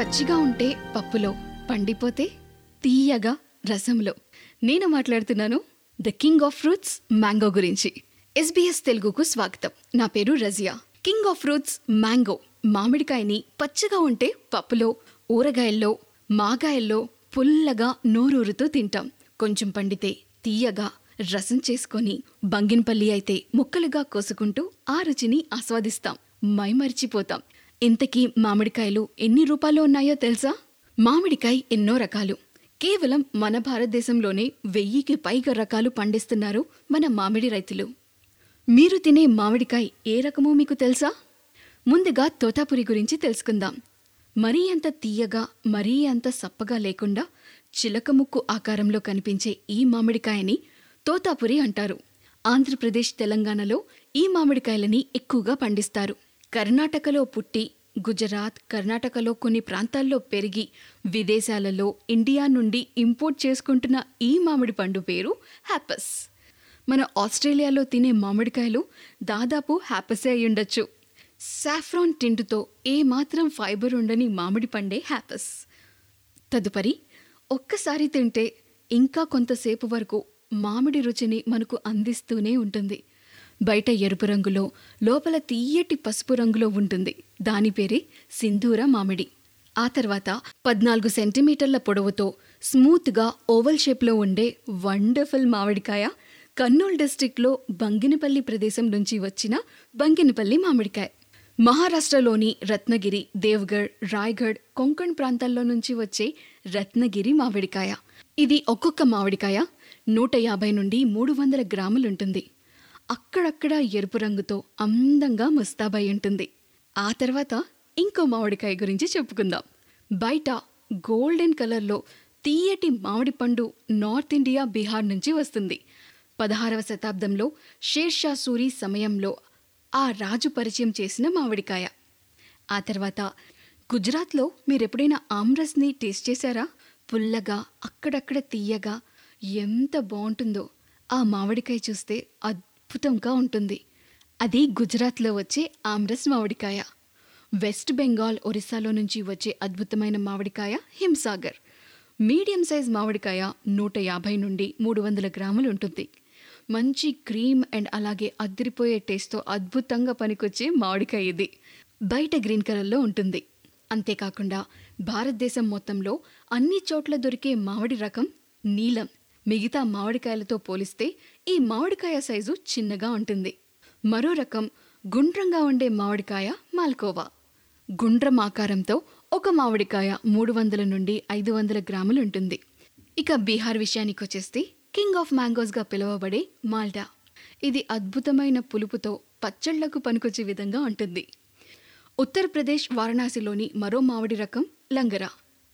పచ్చిగా ఉంటే పప్పులో పండిపోతే తీయగా రసంలో నేను మాట్లాడుతున్నాను the king of fruits mango గురించి ఎస్బీఎస్ తెలుగుకు స్వాగతం నా పేరు Razia king of fruits mango మామిడికాయని పచ్చగా ఉంటే పప్పులో ఊరగాయల్లో మాగాయల్లో పుల్లగా నోరూరుతూ తింటాం కొంచెం పండితే తీయగా రసం చేసుకొని బంగినపల్లి అయితే ముక్కలుగా కోసుకుంటూ ఆ రుచిని ఆస్వాదిస్తాం మైమరిచిపోతాం ఇంతకీ మామిడికాయలు ఎన్ని రూపాల్లో ఉన్నాయో తెలుసా మామిడికాయ ఎన్నో రకాలు కేవలం మన భారతదేశంలోనే వెయ్యికి పైగా రకాలు పండిస్తున్నారు మన మామిడి రైతులు మీరు తినే మామిడికాయ ఏ రకమో మీకు తెలుసా ముందుగా తోతాపురి గురించి తెలుసుకుందాం మరీ అంత తీయగా మరీ అంత సప్పగా లేకుండా చిలక ముక్కు ఆకారంలో కనిపించే ఈ మామిడికాయని తోతాపురి అంటారు ఆంధ్రప్రదేశ్ తెలంగాణలో ఈ మామిడికాయలని ఎక్కువగా పండిస్తారు కర్ణాటకలో పుట్టి గుజరాత్ కర్ణాటకలో కొన్ని ప్రాంతాల్లో పెరిగి విదేశాలలో ఇండియా నుండి ఇంపోర్ట్ చేసుకుంటున్న ఈ మామిడి పండు పేరు హ్యాపస్ మన ఆస్ట్రేలియాలో తినే మామిడికాయలు దాదాపు హ్యాపసే అయ్యుండొచ్చు సాఫ్రాన్ టింటుతో ఏమాత్రం ఫైబర్ ఉండని మామిడి పండే హ్యాపస్ తదుపరి ఒక్కసారి తింటే ఇంకా కొంతసేపు వరకు మామిడి రుచిని మనకు అందిస్తూనే ఉంటుంది బయట ఎరుపు రంగులో లోపల తీయటి పసుపు రంగులో ఉంటుంది దాని పేరే సింధూర మామిడి ఆ తర్వాత పద్నాలుగు సెంటీమీటర్ల పొడవుతో స్మూత్గా ఓవల్ షేప్లో ఉండే వండర్ఫుల్ మామిడికాయ కర్నూలు డిస్టిక్లో బంగినపల్లి ప్రదేశం నుంచి వచ్చిన బంగినపల్లి మామిడికాయ మహారాష్ట్రలోని రత్నగిరి దేవ్గఢ్ రాయ్గఢ్ కొంకణ్ ప్రాంతాల్లో నుంచి వచ్చే రత్నగిరి మామిడికాయ ఇది ఒక్కొక్క మామిడికాయ నూట యాభై నుండి మూడు వందల గ్రాములుంటుంది అక్కడక్కడ ఎరుపు రంగుతో అందంగా ముస్తాబై ఉంటుంది ఆ తర్వాత ఇంకో మామిడికాయ గురించి చెప్పుకుందాం బయట గోల్డెన్ కలర్లో తీయటి మామిడి పండు నార్త్ ఇండియా బీహార్ నుంచి వస్తుంది పదహారవ శతాబ్దంలో షేర్షా సూరి సమయంలో ఆ రాజు పరిచయం చేసిన మామిడికాయ ఆ తర్వాత గుజరాత్లో మీరెప్పుడైనా ఆమ్రస్ని టేస్ట్ చేశారా పుల్లగా అక్కడక్కడ తీయగా ఎంత బాగుంటుందో ఆ మామిడికాయ చూస్తే అద్భుతంగా ఉంటుంది అది గుజరాత్లో వచ్చే ఆమ్రస్ మామిడికాయ వెస్ట్ బెంగాల్ ఒరిస్సాలో నుంచి వచ్చే అద్భుతమైన మామిడికాయ హింసాగర్ మీడియం సైజ్ మామిడికాయ నూట యాభై నుండి మూడు వందల గ్రాములు ఉంటుంది మంచి క్రీమ్ అండ్ అలాగే అద్దరిపోయే టేస్ట్తో అద్భుతంగా పనికొచ్చే మామిడికాయ ఇది బయట గ్రీన్ కలర్లో ఉంటుంది అంతేకాకుండా భారతదేశం మొత్తంలో అన్ని చోట్ల దొరికే మామిడి రకం నీలం మిగతా మామిడికాయలతో పోలిస్తే ఈ మామిడికాయ సైజు చిన్నగా ఉంటుంది మరో రకం గుండ్రంగా ఉండే మామిడికాయ మాల్కోవా గుండ్రం ఆకారంతో ఒక మామిడికాయ మూడు వందల నుండి ఐదు వందల గ్రాములు ఉంటుంది ఇక బీహార్ విషయానికి వచ్చేస్తే కింగ్ ఆఫ్ మ్యాంగోస్గా పిలువబడే మాల్టా ఇది అద్భుతమైన పులుపుతో పచ్చళ్లకు పనికొచ్చే విధంగా ఉంటుంది ఉత్తరప్రదేశ్ వారణాసిలోని మరో మామిడి రకం లంగరా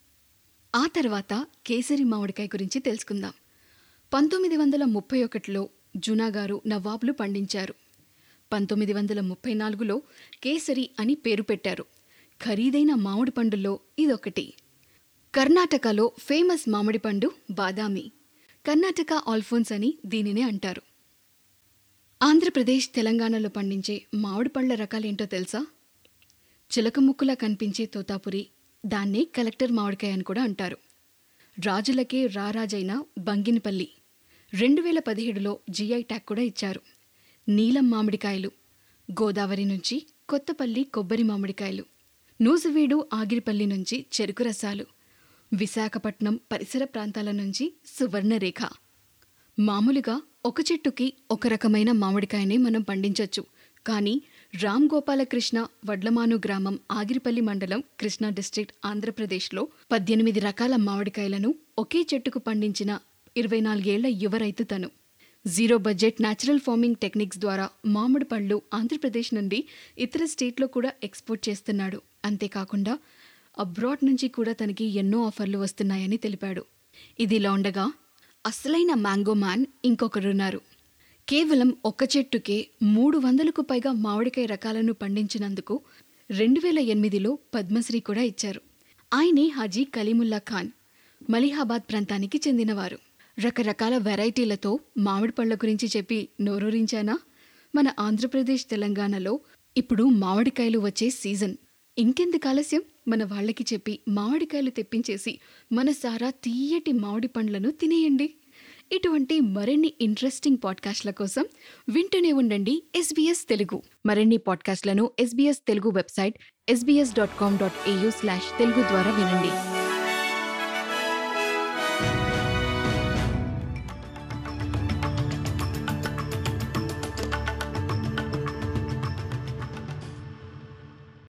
ఆ తర్వాత కేసరి మామిడికాయ గురించి తెలుసుకుందాం పంతొమ్మిది వందల ముప్పై ఒకటిలో జూనాగారు నవాబ్లు పండించారు పంతొమ్మిది వందల ముప్పై నాలుగులో కేసరి అని పేరు పెట్టారు ఖరీదైన మామిడి పండుల్లో ఇదొకటి కర్ణాటకలో ఫేమస్ మామిడి పండు బాదామి కర్ణాటక ఆల్ఫోన్స్ అని దీనినే అంటారు ఆంధ్రప్రదేశ్ తెలంగాణలో పండించే మామిడి పళ్ళ రకాలేంటో తెలుసా చిలక ముక్కులా కనిపించే తోతాపురి దాన్నే కలెక్టర్ మామిడికాయ అని కూడా అంటారు రాజులకే రారాజైన బంగినపల్లి రెండు వేల పదిహేడులో జిఐ ట్యాగ్ కూడా ఇచ్చారు నీలం మామిడికాయలు గోదావరి నుంచి కొత్తపల్లి కొబ్బరి మామిడికాయలు నూజువీడు ఆగిరిపల్లి నుంచి చెరుకు రసాలు విశాఖపట్నం పరిసర ప్రాంతాల నుంచి సువర్ణరేఖ మామూలుగా ఒక చెట్టుకి ఒక రకమైన మామిడికాయనే మనం పండించొచ్చు కానీ రామ్ గోపాలకృష్ణ వడ్లమాను గ్రామం ఆగిరిపల్లి మండలం కృష్ణా డిస్ట్రిక్ట్ ఆంధ్రప్రదేశ్లో పద్దెనిమిది రకాల మామిడికాయలను ఒకే చెట్టుకు పండించిన ఇరవై నాలుగేళ్ల యువ రైతు తను zero budget natural farming techniques ద్వారా మామిడి పళ్ళు ఆంధ్రప్రదేశ్ నుండి ఇతర స్టేట్లో కూడా ఎక్స్పోర్ట్ చేస్తున్నాడు అంతేకాకుండా అబ్రాడ్ నుంచి కూడా తనకి ఎన్నో ఆఫర్లు వస్తున్నాయని తెలిపాడు ఇదిలా ఉండగా అసలైన మ్యాంగో మ్యాన్ ఇంకొకరున్నారు కేవలం ఒక్క చెట్టుకే మూడు వందలకు పైగా మామిడికాయ రకాలను పండించినందుకు రెండు వేల ఎనిమిదిలో పద్మశ్రీ కూడా ఇచ్చారు ఆయనే హాజీ కలీముల్లా ఖాన్ మలిహాబాద్ ప్రాంతానికి చెందినవారు రకరకాల వెరైటీలతో మామిడి పళ్ళ గురించి చెప్పి నోరూరించానా మన ఆంధ్రప్రదేశ్ తెలంగాణలో ఇప్పుడు మామిడికాయలు వచ్చే సీజన్ ఇంకెందుకు ఆలస్యం మన వాళ్ళకి చెప్పి మామిడికాయలు తెప్పించేసి మన సారా తీయటి మామిడి పండ్లను తినేయండి ఇటువంటి మరిన్ని ఇంట్రెస్టింగ్ పాడ్కాస్ట్ల కోసం వింటూనే ఉండండి ఎస్బీఎస్ తెలుగు మరిన్ని పాడ్కాస్ట్లను SBS Telugu website SBS dot com dot AU slash Telugu ద్వారా వినండి